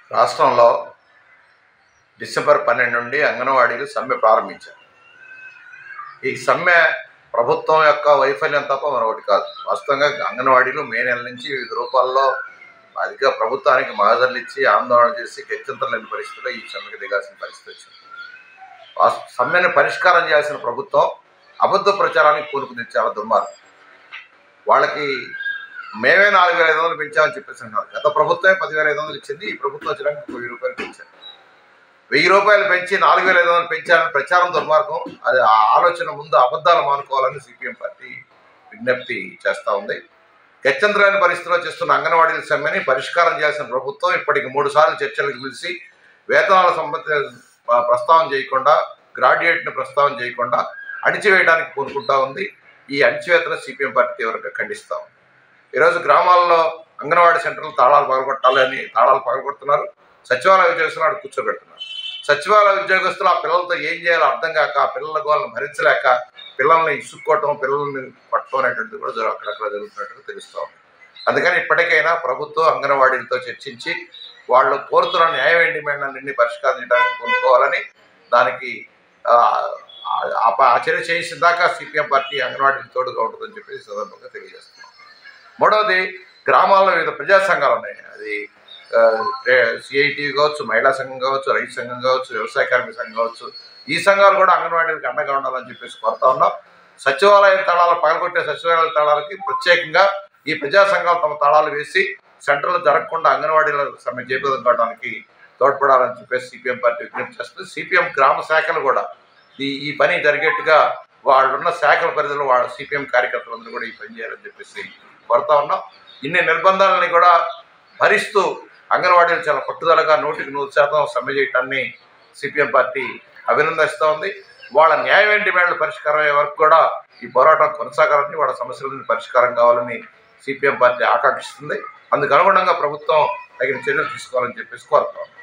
రాష్ట్రంలో డిసెంబర్ పన్నెండు నుండి అంగన్వాడీలు సమ్మె ప్రారంభించారు ఈ సమ్మె ప్రభుత్వం యొక్క వైఫల్యం తప్ప మరొకటి కాదు వాస్తవంగా అంగన్వాడీలు మే నెల నుంచి వివిధ రూపాల్లో అధిక ప్రభుత్వానికి మహజర్లు ఇచ్చి ఆందోళన చేసి గత్యంతరం లేని పరిస్థితిలో ఈ సమ్మెకి దిగాల్సిన పరిస్థితి వచ్చింది వాస్- సమ్మెను పరిష్కారం చేయాల్సిన ప్రభుత్వం అబద్ధ ప్రచారానికి పూనుకుంది చాలా దుర్మార్గం వాళ్ళకి మేమే నాలుగు వేల ఐదు వందలు పెంచామని చెప్పేసి అంటున్నారు గత ప్రభుత్వమే పదివేల ఐదు వందలు ఇచ్చింది ఈ ప్రభుత్వం వచ్చినాక వెయ్యి రూపాయలు పెంచారు వెయ్యి రూపాయలు పెంచి నాలుగు వేల ఐదు వందలు పెంచాలని ప్రచారం దుర్మార్గం అది ఆ ఆలోచన ముందు అబద్ధాలు మానుకోవాలని సిపిఎం పార్టీ విజ్ఞప్తి చేస్తూ ఉంది గత్యంతరమైన పరిస్థితిలో చేస్తున్న అంగన్వాడీల సమ్మెని పరిష్కారం చేయాల్సిన ప్రభుత్వం ఇప్పటికి మూడు సార్లు చర్చలకు పిలిచి వేతనాల సంబంధించిన ప- ప్రస్తావన చేయకుండా గ్రాడ్యుయేట్ని ప్రస్తావన చేయకుండా అణిచివేయడానికి పూనుకుంటా ఉంది ఈ అణిచివేతను సిపిఎం పార్టీ తీవ్రంగా ఖండిస్తా ఉంది ఈరోజు గ్రామాల్లో అంగన్వాడీ సెంటర్లు తాళాలు పగలగొట్టాలని తాళాలు పగలగొడుతున్నారు సచివాలయ ఉద్యోగస్తులు ఆడ కూర్చోబెడుతున్నారు సచివాలయ ఉద్యోగస్తులు ఆ పిల్లలతో ఏం చేయాలో అర్థం కాక ఆ పిల్లల గోళ్ళని భరించలేక పిల్లల్ని ఇసుక్కోవటం పిల్లల్ని పట్టడం అనేటువంటిది కూడా జరు- అక్కడక్కడ జరుగుతున్నట్టుగా తెలుస్తూ ఉంది అందుకని ఇప్పటికైనా ప్రభుత్వం అంగన్వాడీలతో చర్చించి వాళ్ళు కోరుతున్న న్యాయమైన డిమాండ్లన్నింటినీ పరిష్కారం చేయడానికి కోరుకోవాలని దానికి ఆ, ఆ ప- ఆ చర్య చేసిన దాకా సిపిఎం పార్టీ అంగన్వాడీకి తోడుగా ఉంటుందని చెప్పి ఈ సందర్భంగా తెలియజేస్తున్నాం మూడవది గ్రామాల్లో వివిధ ప్రజా సంఘాలు ఉన్నాయి అది సిఐటి కావచ్చు మహిళా సంఘం కావచ్చు రైతు సంఘం కావచ్చు వ్యవసాయ కార్మిక సంఘం కావచ్చు ఈ సంఘాలు కూడా అంగన్వాడీలకు అండగా ఉండాలని చెప్పేసి కోరుతా ఉన్నాం సచివాలయ తాళాలు పగలగొట్టే సచివాలయ తాళాలకి ప్రత్యేకంగా ఈ ప్రజా సంఘాలు తమ తాళాలు వేసి సెంటర్లు జరగకుండా అంగన్వాడీల సమ్మె చేపదం కావడానికి తోడ్పడాలని చెప్పేసి సిపిఎం పార్టీ విజ్ఞప్తి చేస్తుంది సిపిఎం గ్రామ శాఖలు కూడా ఈ ఈ పని జరిగేట్టుగా వాళ్ళున్న శాఖల పరిధిలో వాళ్ళ సిపిఎం కార్యకర్తలందరూ కూడా ఈ పని చేయాలని చెప్పేసి కోరుతా ఉన్నాం ఇన్ని నిర్బంధాలని కూడా భరిస్తూ అంగన్వాడీలు చాలా పట్టుదలగా నూటికి నూరు శాతం సమ్మె చేయటాన్ని సిపిఎం పార్టీ అభినందిస్తూ ఉంది వాళ్ళ న్యాయమైన డిమాండ్ల పరిష్కారం అయ్యే వరకు కూడా ఈ పోరాటం కొనసాగాలని వాళ్ళ సమస్యల పరిష్కారం కావాలని సిపిఎం పార్టీ ఆకాంక్షిస్తుంది అందుకు అనుగుణంగా ప్రభుత్వం తగిన చర్యలు తీసుకోవాలని చెప్పేసి కోరుతాం